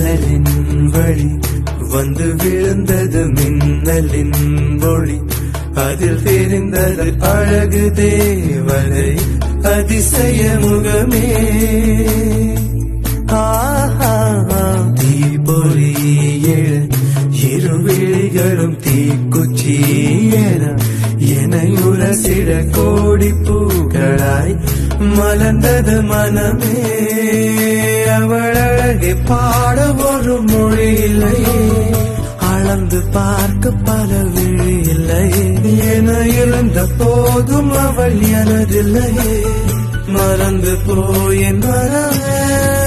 ஜன்னலின் வழி வந்து விழுந்தது மின்னலின் ஒளி அதில் தெரிந்தது அழகு தேவதை அதிசய முகமே ஆஹா தீபொறி எழு இருவிழிகளும் தீக்குச்சி என என்னை உரசிட கோடி பூக்களாய் மலர்ந்தது மனமே அவள் அழகை பாட ஒரு மொழி இல்லையே அளந்து பார்க்க பல விழி இல்லையே என இருந்த போதும் அவள் எனதில்லையே மறந்து போய் மறவே